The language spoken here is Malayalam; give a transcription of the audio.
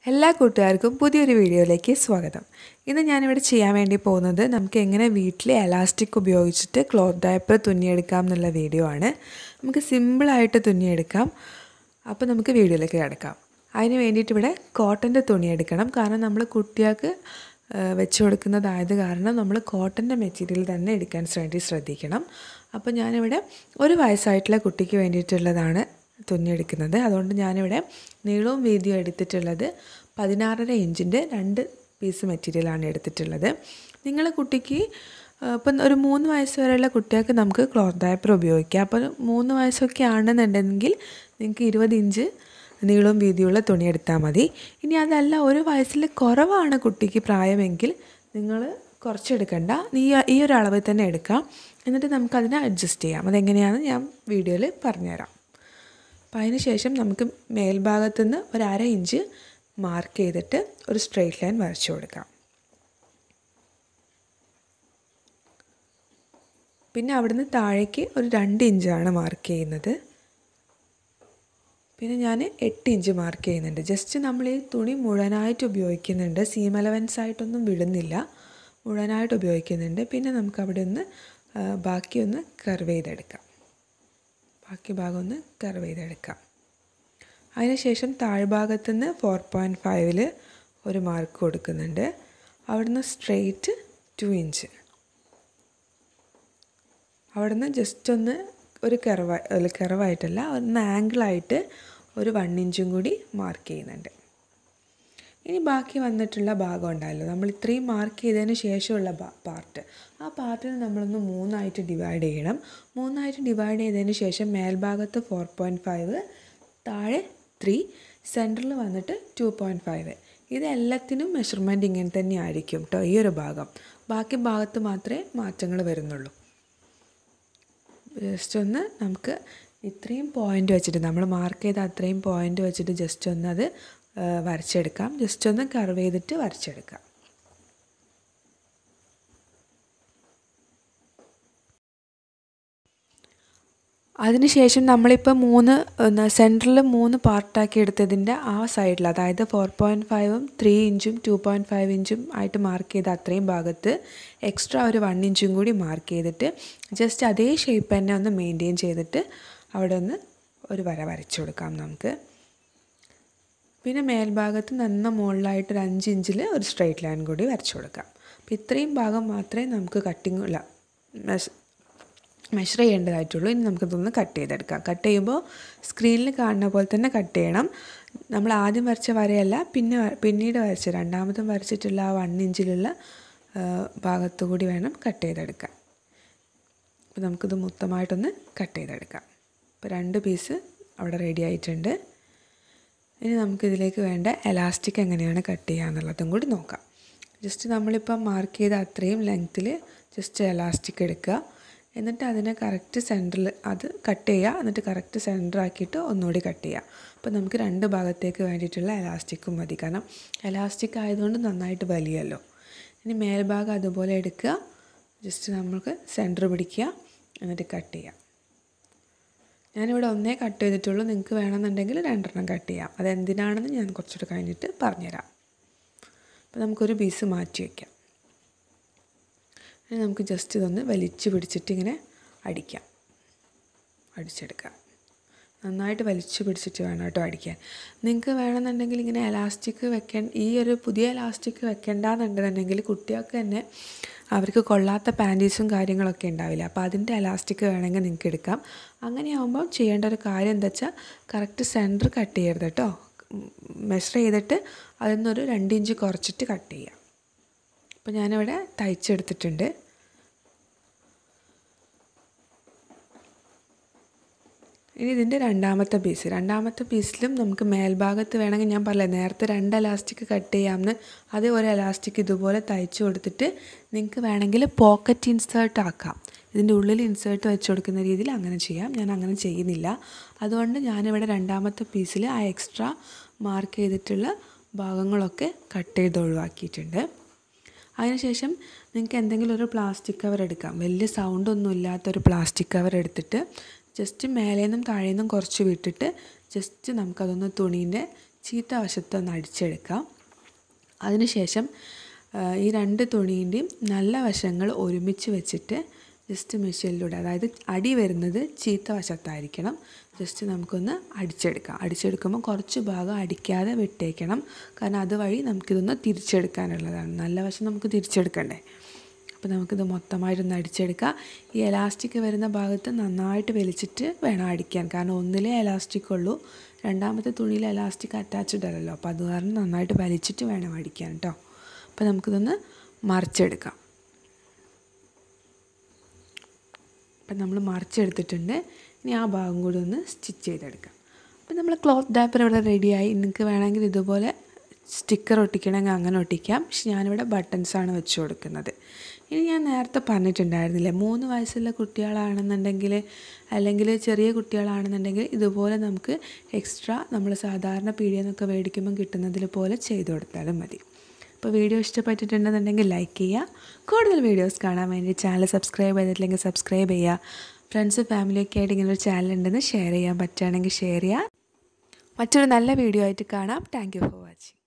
എല്ലാ കൂട്ടുകാർക്കും പുതിയൊരു വീഡിയോയിലേക്ക് സ്വാഗതം ഇന്ന് ഞാനിവിടെ ചെയ്യാൻ വേണ്ടി പോകുന്നത് നമുക്ക് എങ്ങനെ വീട്ടിൽ എലാസ്റ്റിക് ഉപയോഗിച്ചിട്ട് ക്ലോത്ത് ഡയപ്പർ തുന്നിയെടുക്കാം എന്നുള്ള വീഡിയോ ആണ് നമുക്ക് സിമ്പിളായിട്ട് തുന്നിയെടുക്കാം അപ്പോൾ നമുക്ക് വീഡിയോയിലേക്ക് കിടക്കാം അതിന് വേണ്ടിയിട്ട് ഇവിടെ കോട്ടൻ്റെ തുണി എടുക്കണം കാരണം നമ്മൾ കുട്ടികൾക്ക് വെച്ച് കൊടുക്കുന്നതായത് കാരണം നമ്മൾ കോട്ടൻ്റെ മെറ്റീരിയൽ തന്നെ എടുക്കാൻ വേണ്ടി ശ്രദ്ധിക്കണം അപ്പോൾ ഞാനിവിടെ ഒരു വയസ്സായിട്ടുള്ള കുട്ടിക്ക് വേണ്ടിയിട്ടുള്ളതാണ് തുന്നിയെടുക്കുന്നത് അതുകൊണ്ട് ഞാനിവിടെ നീളവും വീതിയും എടുത്തിട്ടുള്ളത് പതിനാറര ഇഞ്ചിൻ്റെ രണ്ട് പീസ് മെറ്റീരിയലാണ് എടുത്തിട്ടുള്ളത് നിങ്ങളെ കുട്ടിക്ക് ഇപ്പം ഒരു മൂന്ന് വയസ്സ് വരെയുള്ള കുട്ടികൾക്ക് നമുക്ക് ക്ലോത്ത് ഡയപ്പർ ഉപയോഗിക്കാം അപ്പോൾ മൂന്ന് വയസ്സൊക്കെ ആണെന്നുണ്ടെങ്കിൽ നിങ്ങൾക്ക് ഇരുപത് ഇഞ്ച് നീളവും വീതിയുള്ള തുണി എടുത്താൽ മതി ഇനി അതല്ല ഒരു വയസ്സിൽ കുറവാണ് കുട്ടിക്ക് പ്രായമെങ്കിൽ നിങ്ങൾ കുറച്ചെടുക്കണ്ട ഈ ഈ ഒരു അളവിൽ തന്നെ എടുക്കാം എന്നിട്ട് നമുക്കതിനെ അഡ്ജസ്റ്റ് ചെയ്യാം അതെങ്ങനെയാണെന്ന് ഞാൻ വീഡിയോയിൽ പറഞ്ഞുതരാം അപ്പോൾ അതിന് ശേഷം നമുക്ക് മേൽഭാഗത്തു നിന്ന് ഒരു അര ഇഞ്ച് മാർക്ക് ചെയ്തിട്ട് ഒരു സ്ട്രെയിറ്റ് ലൈൻ വരച്ചു കൊടുക്കാം പിന്നെ അവിടുന്ന് താഴേക്ക് ഒരു രണ്ട് ഇഞ്ചാണ് മാർക്ക് ചെയ്യുന്നത് പിന്നെ ഞാൻ എട്ട് ഇഞ്ച് മാർക്ക് ചെയ്യുന്നുണ്ട് ജസ്റ്റ് നമ്മൾ ഈ തുണി മുഴുവനായിട്ട് ഉപയോഗിക്കുന്നുണ്ട് സീം അലവൻസ് ആയിട്ടൊന്നും വിടുന്നില്ല മുഴുവനായിട്ട് ഉപയോഗിക്കുന്നുണ്ട് പിന്നെ നമുക്ക് അവിടെ ഒന്ന് ബാക്കി ഒന്ന് കർവ് ചെയ്തെടുക്കാം ബാക്കി ഭാഗം ഒന്ന് കർവ് ചെയ്തെടുക്കാം അതിനുശേഷം താഴ്ഭാഗത്തു നിന്ന് ഫോർ പോയിൻറ്റ് ഫൈവിൽ ഒരു മാർക്ക് കൊടുക്കുന്നുണ്ട് അവിടുന്ന് സ്ട്രെയിറ്റ് ടു ഇഞ്ച് അവിടുന്ന് ജസ്റ്റ് ഒന്ന് ഒരു കർവ് അല്ല കർവായിട്ടല്ല ഒന്ന് ആംഗിളായിട്ട് ഒരു വൺ ഇഞ്ചും കൂടി മാർക്ക് ചെയ്യുന്നുണ്ട് ഇനി ബാക്കി വന്നിട്ടുള്ള ഭാഗം ഉണ്ടല്ലോ നമ്മൾ ഇത്രയും മാർക്ക് ചെയ്തതിന് ശേഷമുള്ള പാർട്ട് ആ പാർട്ടിന് നമ്മളൊന്ന് മൂന്നായിട്ട് ഡിവൈഡ് ചെയ്യണം മൂന്നായിട്ട് ഡിവൈഡ് ചെയ്തതിന് ശേഷം മേൽഭാഗത്ത് ഫോർ പോയിൻറ്റ് ഫൈവ് താഴെ ത്രീ സെൻറ്ററിൽ വന്നിട്ട് ടു പോയിൻറ്റ് ഫൈവ് ഇതെല്ലാത്തിനും മെഷർമെൻറ്റ് ഇങ്ങനെ തന്നെ ആയിരിക്കും കേട്ടോ ഈ ഒരു ഭാഗം ബാക്കി ഭാഗത്ത് മാത്രമേ മാറ്റങ്ങൾ വരുന്നുള്ളൂ ജസ്റ്റ് ഒന്ന് നമുക്ക് ഇത്രയും പോയിൻ്റ് വെച്ചിട്ട് നമ്മൾ മാർക്ക് ചെയ്ത അത്രയും പോയിൻ്റ് വെച്ചിട്ട് ജസ്റ്റ് ഒന്ന് അത് വരച്ചെടുക്കാം ജസ്റ്റ് ഒന്ന് കർവ് ചെയ്തിട്ട് വരച്ചെടുക്കാം അതിനുശേഷം നമ്മളിപ്പോൾ മൂന്ന് സെൻറ്ററിൽ മൂന്ന് പാർട്ടാക്കി എടുത്തതിൻ്റെ ആ സൈഡിൽ അതായത് ഫോർ പോയിൻറ്റ് ഫൈവും ത്രീ ഇഞ്ചും ടു പോയിൻറ്റ് ഫൈവ് ഇഞ്ചും ആയിട്ട് മാർക്ക് ചെയ്ത അത്രയും ഭാഗത്ത് എക്സ്ട്രാ ഒരു വൺ ഇഞ്ചും കൂടി മാർക്ക് ചെയ്തിട്ട് ജസ്റ്റ് അതേ ഷേപ്പ് തന്നെ ഒന്ന് മെയിൻറ്റെയിൻ ചെയ്തിട്ട് അവിടെ ഒന്ന് ഒരു വര വരച്ചു കൊടുക്കാം നമുക്ക് പിന്നെ മേൽഭാഗത്ത് നന്ന മുകളിലായിട്ട് ഒരു അഞ്ച് ഇഞ്ചിൽ ഒരു സ്ട്രെയിറ്റ് ലൈൻ കൂടി വരച്ചു കൊടുക്കാം അപ്പോൾ ഇത്രയും ഭാഗം മാത്രമേ നമുക്ക് കട്ടിങ് അല്ല മെഷർ ചെയ്യേണ്ടതായിട്ടുള്ളൂ ഇനി നമുക്കിതൊന്ന് കട്ട് ചെയ്തെടുക്കാം കട്ട് ചെയ്യുമ്പോൾ സ്ക്രീനിൽ കാണുന്ന പോലെ തന്നെ കട്ട് ചെയ്യണം നമ്മൾ ആദ്യം വരച്ച വരയല്ല പിന്നെ പിന്നീട് വരച്ച രണ്ടാമതും വരച്ചിട്ടുള്ള ആ വൺ ഇഞ്ചിലുള്ള ഭാഗത്തു കൂടി വേണം കട്ട് ചെയ്തെടുക്കാൻ അപ്പോൾ നമുക്കിത് മൊത്തമായിട്ടൊന്ന് കട്ട് ചെയ്തെടുക്കാം അപ്പോൾ രണ്ട് പീസ് അവിടെ റെഡി ആയിട്ടുണ്ട് ഇനി നമുക്കിതിലേക്ക് വേണ്ട എലാസ്റ്റിക് എങ്ങനെയാണ് കട്ട് ചെയ്യുക എന്നുള്ളതും കൂടി നോക്കാം ജസ്റ്റ് നമ്മളിപ്പം മാർക്ക് ചെയ്ത അത്രയും ലെങ്ത്തിൽ ജസ്റ്റ് എലാസ്റ്റിക് എടുക്കുക എന്നിട്ട് അതിനെ കറക്റ്റ് സെൻറ്ററിൽ അത് കട്ട് ചെയ്യുക എന്നിട്ട് കറക്റ്റ് സെൻറ്റർ ആക്കിയിട്ട് ഒന്നുകൂടി കട്ട് ചെയ്യുക അപ്പോൾ നമുക്ക് രണ്ട് ഭാഗത്തേക്ക് വേണ്ടിയിട്ടുള്ള എലാസ്റ്റിക്കും മതി കാരണം എലാസ്റ്റിക് ആയതുകൊണ്ട് നന്നായിട്ട് വലിയല്ലോ ഇനി മേൽഭാഗം അതുപോലെ എടുക്കുക ജസ്റ്റ് നമുക്ക് സെൻറ്റർ പിടിക്കുക എന്നിട്ട് കട്ട് ചെയ്യുക ഞാനിവിടെ ഒന്നേ കട്ട് ചെയ്തിട്ടുള്ളൂ നിങ്ങൾക്ക് വേണമെന്നുണ്ടെങ്കിൽ രണ്ടെണ്ണം കട്ട് ചെയ്യാം അതെന്തിനാണെന്ന് ഞാൻ കുറച്ചുകൂടെ കഴിഞ്ഞിട്ട് പറഞ്ഞുതരാം അപ്പോൾ നമുക്കൊരു പീസ് മാറ്റി വയ്ക്കാം ഇനി നമുക്ക് ജസ്റ്റ് ഇതൊന്ന് വലിച്ചു പിടിച്ചിട്ട് ഇങ്ങനെ അടിക്കാം അടിച്ചെടുക്കാം നന്നായിട്ട് വലിച്ചു പിടിച്ചിട്ട് വേണം കേട്ടോ അടിക്കാൻ നിങ്ങൾക്ക് വേണമെന്നുണ്ടെങ്കിൽ ഇങ്ങനെ എലാസ്റ്റിക് വെക്കാൻ ഈ ഒരു പുതിയ എലാസ്റ്റിക് വെക്കേണ്ടെന്നുണ്ടെന്നുണ്ടെങ്കിൽ കുട്ടികൾക്ക് തന്നെ അവർക്ക് കൊള്ളാത്ത പാൻറ്റീസും കാര്യങ്ങളൊക്കെ ഉണ്ടാവില്ല അപ്പോൾ അതിൻ്റെ എലാസ്റ്റിക് വേണമെങ്കിൽ നിങ്ങൾക്ക് എടുക്കാം അങ്ങനെയാകുമ്പോൾ ചെയ്യേണ്ട ഒരു കാര്യം എന്താ വെച്ചാൽ കറക്റ്റ് സെൻറ്റർ കട്ട് ചെയ്യരുത് കേട്ടോ മെഷർ ചെയ്തിട്ട് അതിൽ നിന്നൊരു രണ്ട് ഇഞ്ച് കുറച്ചിട്ട് കട്ട് ചെയ്യാം അപ്പോൾ ഞാനിവിടെ തയ്ച്ചെടുത്തിട്ടുണ്ട് ഇനി ഇതിൻ്റെ രണ്ടാമത്തെ പീസ് രണ്ടാമത്തെ പീസിലും നമുക്ക് മേൽഭാഗത്ത് വേണമെങ്കിൽ ഞാൻ പറഞ്ഞില്ല നേരത്തെ രണ്ട് എലാസ്റ്റിക് കട്ട് ചെയ്യാമെന്ന് അതേ ഒരു എലാസ്റ്റിക് ഇതുപോലെ തയ്ച്ചു കൊടുത്തിട്ട് നിങ്ങൾക്ക് വേണമെങ്കിൽ പോക്കറ്റ് ഇൻസേർട്ട് ആക്കാം ഇതിൻ്റെ ഉള്ളിൽ ഇൻസേർട്ട് വെച്ച് കൊടുക്കുന്ന രീതിയിൽ അങ്ങനെ ചെയ്യാം ഞാൻ അങ്ങനെ ചെയ്യുന്നില്ല അതുകൊണ്ട് ഞാനിവിടെ രണ്ടാമത്തെ പീസിൽ ആ എക്സ്ട്രാ മാർക്ക് ചെയ്തിട്ടുള്ള ഭാഗങ്ങളൊക്കെ കട്ട് ചെയ്ത് ഒഴിവാക്കിയിട്ടുണ്ട് അതിനുശേഷം നിങ്ങൾക്ക് എന്തെങ്കിലും ഒരു പ്ലാസ്റ്റിക് കവർ എടുക്കാം വലിയ സൗണ്ടൊന്നും ഇല്ലാത്തൊരു പ്ലാസ്റ്റിക് കവർ എടുത്തിട്ട് ജസ്റ്റ് മേലേന്നും താഴേന്നും കുറച്ച് വിട്ടിട്ട് ജസ്റ്റ് നമുക്കതൊന്ന് തുണീൻ്റെ ചീത്ത വശത്തൊന്ന് അടിച്ചെടുക്കാം അതിനുശേഷം ഈ രണ്ട് തുണീൻ്റെയും നല്ല വശങ്ങൾ ഒരുമിച്ച് വെച്ചിട്ട് ജസ്റ്റ് മെഷീനിലൂടെ അതായത് അടി വരുന്നത് ചീത്ത വശത്തായിരിക്കണം ജസ്റ്റ് നമുക്കൊന്ന് അടിച്ചെടുക്കാം അടിച്ചെടുക്കുമ്പോൾ കുറച്ച് ഭാഗം അടിക്കാതെ വിട്ടേക്കണം കാരണം അതുവഴി നമുക്കിതൊന്ന് തിരിച്ചെടുക്കാനുള്ളതാണ് നല്ല വശം നമുക്ക് തിരിച്ചെടുക്കണ്ടേ അപ്പോൾ നമുക്കിത് മൊത്തമായിട്ടൊന്ന് അടിച്ചെടുക്കാം ഈ എലാസ്റ്റിക് വരുന്ന ഭാഗത്ത് നന്നായിട്ട് വലിച്ചിട്ട് വേണം അടിക്കാൻ കാരണം ഒന്നിലേ എലാസ്റ്റിക് ഉള്ളൂ രണ്ടാമത്തെ തുണിയിൽ എലാസ്റ്റിക് അറ്റാച്ച്ഡ് അല്ലല്ലോ അപ്പോൾ അത് കാരണം നന്നായിട്ട് വലിച്ചിട്ട് വേണം അടിക്കാൻ കേട്ടോ അപ്പോൾ നമുക്കിതൊന്ന് മറിച്ചെടുക്കാം അപ്പം നമ്മൾ മറിച്ചെടുത്തിട്ടുണ്ട് ഇനി ആ ഭാഗം കൂടി ഒന്ന് സ്റ്റിച്ച് ചെയ്തെടുക്കാം അപ്പം നമ്മൾ ക്ലോത്ത് ഡാപ്പർ ഇവിടെ റെഡിയായി നിങ്ങൾക്ക് വേണമെങ്കിൽ ഇതുപോലെ സ്റ്റിക്കർ ഒട്ടിക്കണമെങ്കിൽ അങ്ങനെ ഒട്ടിക്കാം പക്ഷെ ഞാനിവിടെ ബട്ടൺസാണ് വെച്ച് കൊടുക്കുന്നത് ഇനി ഞാൻ നേരത്തെ പറഞ്ഞിട്ടുണ്ടായിരുന്നില്ലേ മൂന്ന് വയസ്സുള്ള കുട്ടികളാണെന്നുണ്ടെങ്കിൽ അല്ലെങ്കിൽ ചെറിയ കുട്ടികളാണെന്നുണ്ടെങ്കിൽ ഇതുപോലെ നമുക്ക് എക്സ്ട്രാ നമ്മൾ സാധാരണ പീടിയിൽ നിന്നൊക്കെ മേടിക്കുമ്പം കിട്ടുന്നതിൽ പോലെ ചെയ്ത് കൊടുത്താലും മതി അപ്പോൾ വീഡിയോ ഇഷ്ടപ്പെട്ടിട്ടുണ്ടെന്നുണ്ടെങ്കിൽ ലൈക്ക് ചെയ്യുക കൂടുതൽ വീഡിയോസ് കാണാൻ വേണ്ടി ചാനൽ സബ്സ്ക്രൈബ് ചെയ്തിട്ടില്ലെങ്കിൽ സബ്സ്ക്രൈബ് ചെയ്യുക ഫ്രണ്ട്സ് ഫാമിലിയൊക്കെ ആയിട്ട് ഇങ്ങനെ ഒരു ചാനൽ ഉണ്ടെന്ന് ഷെയർ ചെയ്യാൻ പറ്റുകയാണെങ്കിൽ ഷെയർ ചെയ്യുക മറ്റൊരു നല്ല വീഡിയോ ആയിട്ട് കാണാം താങ്ക് യു ഫോർ വാച്ചിങ്